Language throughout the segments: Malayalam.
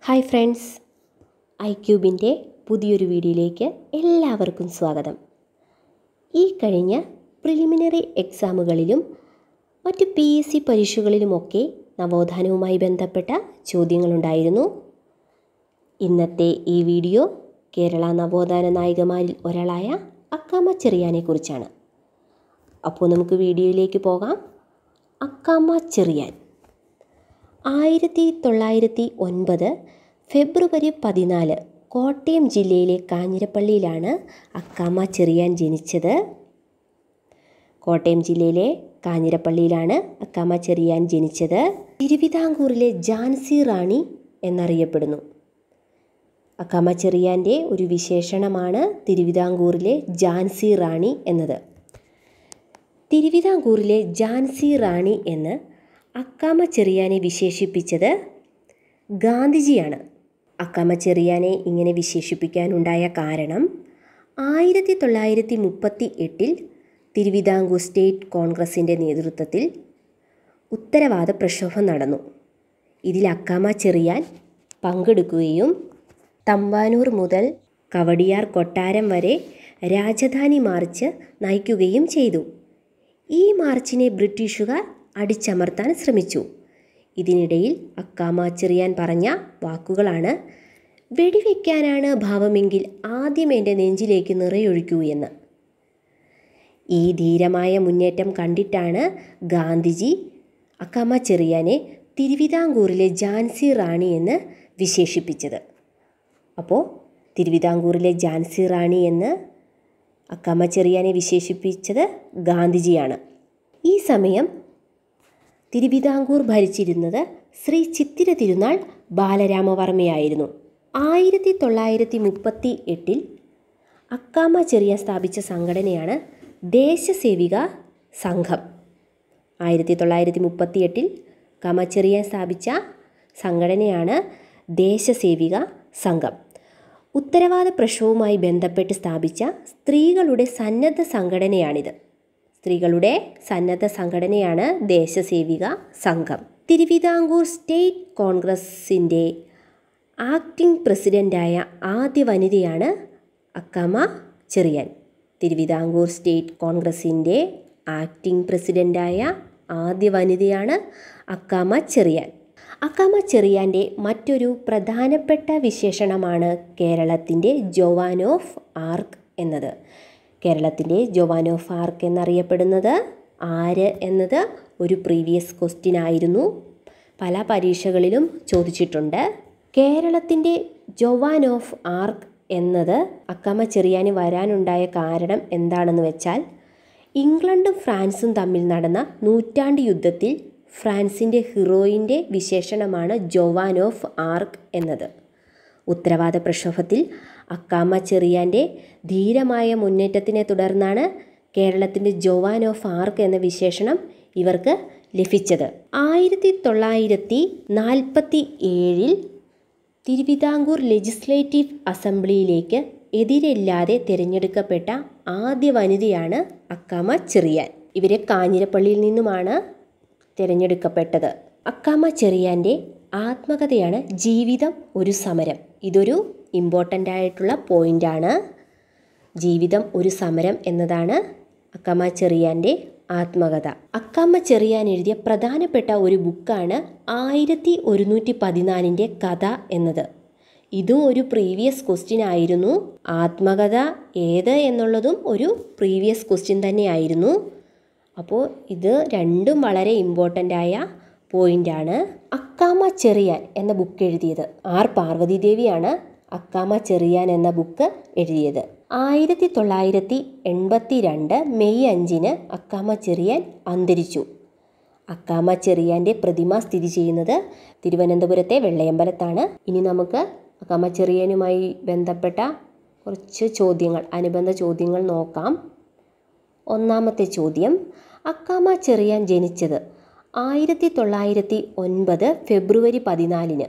ഹായ് ഫ്രണ്ട്സ് ഐ ക്യൂബിൻ്റെ പുതിയൊരു വീഡിയോയിലേക്ക് എല്ലാവർക്കും സ്വാഗതം ഈ കഴിഞ്ഞ പ്രിലിമിനറി എക്സാമുകളിലും മറ്റ് പി എസ് സി പരീക്ഷകളിലുമൊക്കെ നവോത്ഥാനവുമായി ബന്ധപ്പെട്ട ചോദ്യങ്ങളുണ്ടായിരുന്നു ഇന്നത്തെ ഈ വീഡിയോ കേരള നവോത്ഥാന നായികമാരിൽ ഒരാളായ അക്കാമ ചെറിയാനെക്കുറിച്ചാണ് അപ്പോൾ നമുക്ക് വീഡിയോയിലേക്ക് പോകാം അക്കാമ ചെറിയാൻ ആയിരത്തി തൊള്ളായിരത്തി ഒൻപത് ഫെബ്രുവരി പതിനാല് കോട്ടയം ജില്ലയിലെ കാഞ്ഞിരപ്പള്ളിയിലാണ് അക്കാമ ചെറിയാൻ ജനിച്ചത് കോട്ടയം ജില്ലയിലെ കാഞ്ഞിരപ്പള്ളിയിലാണ് അക്കാമ ചെറിയാൻ ജനിച്ചത് തിരുവിതാംകൂറിലെ ജാൻസി റാണി എന്നറിയപ്പെടുന്നു അക്കാമ ചെറിയാൻ്റെ ഒരു വിശേഷണമാണ് തിരുവിതാംകൂറിലെ ജാൻസി റാണി എന്നത് തിരുവിതാംകൂറിലെ ജാൻസി റാണി എന്ന് അക്കാമ ചെറിയാനെ വിശേഷിപ്പിച്ചത് ഗാന്ധിജിയാണ് അക്കാമ ചെറിയാനെ ഇങ്ങനെ വിശേഷിപ്പിക്കാനുണ്ടായ കാരണം ആയിരത്തി തൊള്ളായിരത്തി മുപ്പത്തി എട്ടിൽ തിരുവിതാംകൂർ സ്റ്റേറ്റ് കോൺഗ്രസിൻ്റെ നേതൃത്വത്തിൽ ഉത്തരവാദ പ്രക്ഷോഭം നടന്നു ഇതിൽ അക്കാമ ചെറിയാൻ പങ്കെടുക്കുകയും തമ്പാനൂർ മുതൽ കവടിയാർ കൊട്ടാരം വരെ രാജധാനി മാർച്ച് നയിക്കുകയും ചെയ്തു ഈ മാർച്ചിനെ ബ്രിട്ടീഷുകാർ അടിച്ചമർത്താൻ ശ്രമിച്ചു ഇതിനിടയിൽ അക്കാമ ചെറിയാൻ പറഞ്ഞ വാക്കുകളാണ് വെടിവെക്കാനാണ് ഭാവമെങ്കിൽ ആദ്യം എൻ്റെ നെഞ്ചിലേക്ക് നിറയൊഴിക്കൂ എന്ന് ഈ ധീരമായ മുന്നേറ്റം കണ്ടിട്ടാണ് ഗാന്ധിജി അക്കാമ ചെറിയാനെ തിരുവിതാംകൂറിലെ ജാൻസി റാണി എന്ന് വിശേഷിപ്പിച്ചത് അപ്പോൾ തിരുവിതാംകൂറിലെ ജാൻസി റാണി എന്ന് അക്കാമ ചെറിയാനെ വിശേഷിപ്പിച്ചത് ഗാന്ധിജിയാണ് ഈ സമയം തിരുവിതാംകൂർ ഭരിച്ചിരുന്നത് ശ്രീ ചിത്തിര തിരുനാൾ ബാലരാമവർമ്മയായിരുന്നു ആയിരത്തി തൊള്ളായിരത്തി മുപ്പത്തി എട്ടിൽ അക്കാമ ചെറിയാൻ സ്ഥാപിച്ച സംഘടനയാണ് ദേശസേവിക സംഘം ആയിരത്തി തൊള്ളായിരത്തി മുപ്പത്തി എട്ടിൽ കാമച്ചെറിയാൻ സ്ഥാപിച്ച സംഘടനയാണ് ദേശസേവിക സംഘം ഉത്തരവാദ പ്രക്ഷോഭവുമായി ബന്ധപ്പെട്ട് സ്ഥാപിച്ച സ്ത്രീകളുടെ സന്നദ്ധ സംഘടനയാണിത് സ്ത്രീകളുടെ സന്നദ്ധ സംഘടനയാണ് ദേശസേവിക സംഘം തിരുവിതാംകൂർ സ്റ്റേറ്റ് കോൺഗ്രസിൻ്റെ ആക്ടിംഗ് പ്രസിഡൻ്റായ ആദ്യ വനിതയാണ് അക്കാമ ചെറിയാൻ തിരുവിതാംകൂർ സ്റ്റേറ്റ് കോൺഗ്രസിൻ്റെ ആക്ടിംഗ് പ്രസിഡൻ്റായ ആദ്യ വനിതയാണ് അക്കാമ ചെറിയാൻ അക്കാമ ചെറിയാൻ്റെ മറ്റൊരു പ്രധാനപ്പെട്ട വിശേഷണമാണ് കേരളത്തിൻ്റെ ജോവാൻ ഓഫ് ആർക്ക് എന്നത് കേരളത്തിൻ്റെ ജോവാൻ ഓഫ് ആർക്ക് എന്നറിയപ്പെടുന്നത് ആര് എന്നത് ഒരു പ്രീവിയസ് ക്വസ്റ്റ്യൻ ആയിരുന്നു പല പരീക്ഷകളിലും ചോദിച്ചിട്ടുണ്ട് കേരളത്തിൻ്റെ ജോവാൻ ഓഫ് ആർക്ക് എന്നത് അക്കാമ ചെറിയാന് വരാനുണ്ടായ കാരണം എന്താണെന്ന് വെച്ചാൽ ഇംഗ്ലണ്ടും ഫ്രാൻസും തമ്മിൽ നടന്ന നൂറ്റാണ്ട് യുദ്ധത്തിൽ ഫ്രാൻസിൻ്റെ ഹീറോയിൻ്റെ വിശേഷണമാണ് ജോവാൻ ഓഫ് ആർക്ക് എന്നത് ഉത്തരവാദ പ്രക്ഷോഭത്തിൽ അക്കാമ ചെറിയാൻ്റെ ധീരമായ മുന്നേറ്റത്തിനെ തുടർന്നാണ് കേരളത്തിൻ്റെ ജോവാൻ ഓഫ് ആർക്ക് എന്ന വിശേഷണം ഇവർക്ക് ലഭിച്ചത് ആയിരത്തി തൊള്ളായിരത്തി നാൽപ്പത്തി ഏഴിൽ തിരുവിതാംകൂർ ലെജിസ്ലേറ്റീവ് അസംബ്ലിയിലേക്ക് എതിരില്ലാതെ തിരഞ്ഞെടുക്കപ്പെട്ട ആദ്യ വനിതയാണ് അക്കാമ ചെറിയാൻ ഇവരെ കാഞ്ഞിരപ്പള്ളിയിൽ നിന്നുമാണ് തിരഞ്ഞെടുക്കപ്പെട്ടത് അക്കാമ ചെറിയാൻ്റെ ആത്മകഥയാണ് ജീവിതം ഒരു സമരം ഇതൊരു ഇമ്പോർട്ടൻ്റ് ആയിട്ടുള്ള പോയിൻ്റാണ് ജീവിതം ഒരു സമരം എന്നതാണ് അക്കാമ ചെറിയാൻ്റെ ആത്മകഥ അക്കാമ ചെറിയാൻ എഴുതിയ പ്രധാനപ്പെട്ട ഒരു ബുക്കാണ് ആയിരത്തി ഒരുന്നൂറ്റി പതിനാലിൻ്റെ കഥ എന്നത് ഇതും ഒരു പ്രീവിയസ് ക്വസ്റ്റ്യൻ ആയിരുന്നു ആത്മകഥ ഏത് എന്നുള്ളതും ഒരു പ്രീവിയസ് ക്വസ്റ്റ്യൻ തന്നെയായിരുന്നു അപ്പോൾ ഇത് രണ്ടും വളരെ ഇമ്പോർട്ടൻ്റ് ആയ പോയിൻ്റാണ് അക്കാമ ചെറിയാൻ എന്ന ബുക്ക് എഴുതിയത് ആർ പാർവതി ദേവിയാണ് അക്കാമ ചെറിയാൻ എന്ന ബുക്ക് എഴുതിയത് ആയിരത്തി തൊള്ളായിരത്തി എൺപത്തി രണ്ട് മെയ് അഞ്ചിന് അക്കാമ ചെറിയാൻ അന്തരിച്ചു അക്കാമ ചെറിയാൻ്റെ പ്രതിമ സ്ഥിതി ചെയ്യുന്നത് തിരുവനന്തപുരത്തെ വെള്ളയമ്പലത്താണ് ഇനി നമുക്ക് അക്കാമ ചെറിയാനുമായി ബന്ധപ്പെട്ട കുറച്ച് ചോദ്യങ്ങൾ അനുബന്ധ ചോദ്യങ്ങൾ നോക്കാം ഒന്നാമത്തെ ചോദ്യം അക്കാമ ചെറിയാൻ ജനിച്ചത് ആയിരത്തി തൊള്ളായിരത്തി ഒൻപത് ഫെബ്രുവരി പതിനാലിന്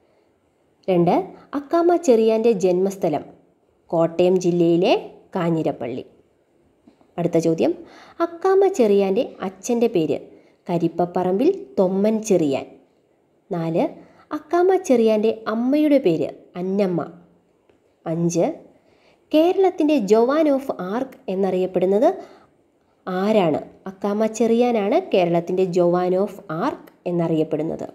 രണ്ട് അക്കാമ ചെറിയാൻ്റെ ജന്മസ്ഥലം കോട്ടയം ജില്ലയിലെ കാഞ്ഞിരപ്പള്ളി അടുത്ത ചോദ്യം അക്കാമ ചെറിയാൻ്റെ അച്ഛൻ്റെ പേര് കരിപ്പപ്പറമ്പിൽ തൊമ്മൻ ചെറിയാൻ നാല് അക്കാമ ചെറിയാൻ്റെ അമ്മയുടെ പേര് അന്നമ്മ അഞ്ച് കേരളത്തിൻ്റെ ജോവാൻ ഓഫ് ആർക്ക് എന്നറിയപ്പെടുന്നത് ആരാണ് അക്കാമ ചെറിയാനാണ് കേരളത്തിൻ്റെ ജോവാൻ ഓഫ് ആർക്ക് എന്നറിയപ്പെടുന്നത്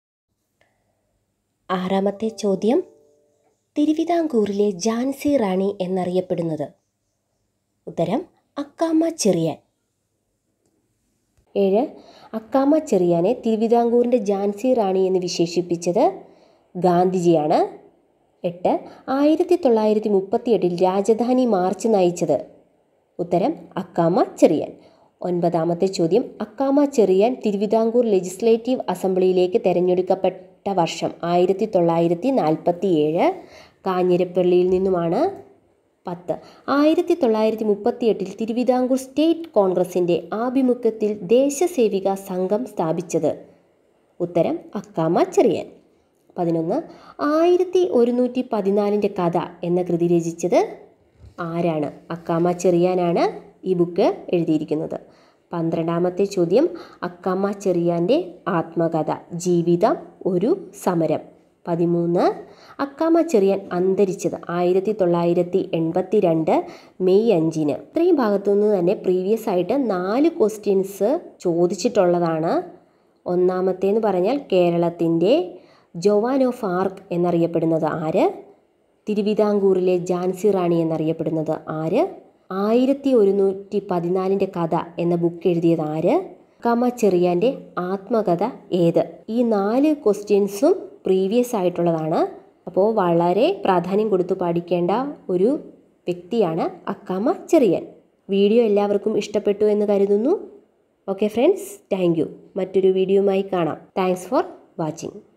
ആറാമത്തെ ചോദ്യം തിരുവിതാംകൂറിലെ ജാൻസി റാണി എന്നറിയപ്പെടുന്നത് ഉത്തരം അക്കാമ ചെറിയാൻ ഏഴ് അക്കാമ ചെറിയാനെ തിരുവിതാംകൂറിൻ്റെ ജാൻസി റാണി എന്ന് വിശേഷിപ്പിച്ചത് ഗാന്ധിജിയാണ് എട്ട് ആയിരത്തി തൊള്ളായിരത്തി മുപ്പത്തി എട്ടിൽ രാജധാനി മാർച്ച് നയിച്ചത് ഉത്തരം അക്കാമ ചെറിയാൻ ഒൻപതാമത്തെ ചോദ്യം അക്കാമ ചെറിയാൻ തിരുവിതാംകൂർ ലെജിസ്ലേറ്റീവ് അസംബ്ലിയിലേക്ക് തെരഞ്ഞെടുക്കപ്പെട്ട വർഷം ആയിരത്തി തൊള്ളായിരത്തി നാൽപ്പത്തി ഏഴ് കാഞ്ഞിരപ്പള്ളിയിൽ നിന്നുമാണ് പത്ത് ആയിരത്തി തൊള്ളായിരത്തി മുപ്പത്തി എട്ടിൽ തിരുവിതാംകൂർ സ്റ്റേറ്റ് കോൺഗ്രസിൻ്റെ ആഭിമുഖ്യത്തിൽ ദേശസേവിക സംഘം സ്ഥാപിച്ചത് ഉത്തരം അക്കാമ ചെറിയാൻ പതിനൊന്ന് ആയിരത്തി ഒരുന്നൂറ്റി പതിനാലിൻ്റെ കഥ എന്ന കൃതി രചിച്ചത് ആരാണ് അക്കാമ ചെറിയാനാണ് ഈ ബുക്ക് എഴുതിയിരിക്കുന്നത് പന്ത്രണ്ടാമത്തെ ചോദ്യം അക്കാമ ചെറിയാൻ്റെ ആത്മകഥ ജീവിതം ഒരു സമരം പതിമൂന്ന് അക്കാമ ചെറിയാൻ അന്തരിച്ചത് ആയിരത്തി തൊള്ളായിരത്തി എൺപത്തി രണ്ട് മെയ് അഞ്ചിന് ഇത്രയും ഭാഗത്തു നിന്ന് തന്നെ പ്രീവിയസ് ആയിട്ട് നാല് ക്വസ്റ്റ്യൻസ് ചോദിച്ചിട്ടുള്ളതാണ് ഒന്നാമത്തേന്ന് പറഞ്ഞാൽ കേരളത്തിൻ്റെ ജോവാൻ ഓഫ് ആർക്ക് എന്നറിയപ്പെടുന്നത് ആര് തിരുവിതാംകൂറിലെ ജാൻസി റാണി എന്നറിയപ്പെടുന്നത് ആര് ആയിരത്തി ഒരുന്നൂറ്റി പതിനാലിൻ്റെ കഥ എന്ന ബുക്ക് എഴുതിയത് ആര് കമ ചെറിയാൻ്റെ ആത്മകഥ ഏത് ഈ നാല് ക്വസ്റ്റ്യൻസും പ്രീവിയസ് ആയിട്ടുള്ളതാണ് അപ്പോൾ വളരെ പ്രാധാന്യം കൊടുത്തു പഠിക്കേണ്ട ഒരു വ്യക്തിയാണ് അക്കാമ ചെറിയാൻ വീഡിയോ എല്ലാവർക്കും ഇഷ്ടപ്പെട്ടു എന്ന് കരുതുന്നു ഓക്കെ ഫ്രണ്ട്സ് താങ്ക് യു മറ്റൊരു വീഡിയോയുമായി കാണാം താങ്ക്സ് ഫോർ വാച്ചിങ്